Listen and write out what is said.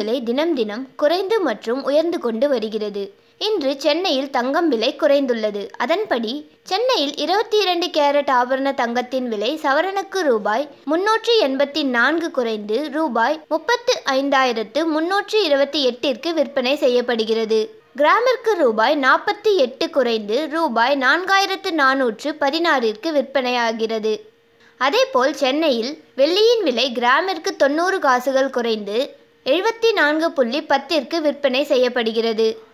விலை தினம் தினம் குறைந்து மற்றும் உயர்ந்து கொண்டு வருகிறது இன்று சென்னையில் தங்கம் விலை குறைந்துள்ளது அதன்படி சென்னையில் இருபத்தி இரண்டு கேரட் ஆபரண தங்கத்தின் விலை சவரனுக்கு ரூபாய் முன்னூற்றி எண்பத்தி நான்கு குறைந்து ரூபாய் முப்பத்து ஐந்தாயிரத்து முன்னூற்றி இருபத்தி எட்டிற்கு விற்பனை செய்யப்படுகிறது கிராமிற்கு ரூபாய் நாற்பத்தி எட்டு குறைந்து ரூபாய் நான்காயிரத்து நானூற்று பதினாறிற்கு விற்பனையாகிறது அதேபோல் சென்னையில் வெள்ளியின் விலை கிராமிற்கு தொண்ணூறு காசுகள் குறைந்து எழுபத்தி நான்கு புள்ளி பத்திற்கு விற்பனை செய்யப்படுகிறது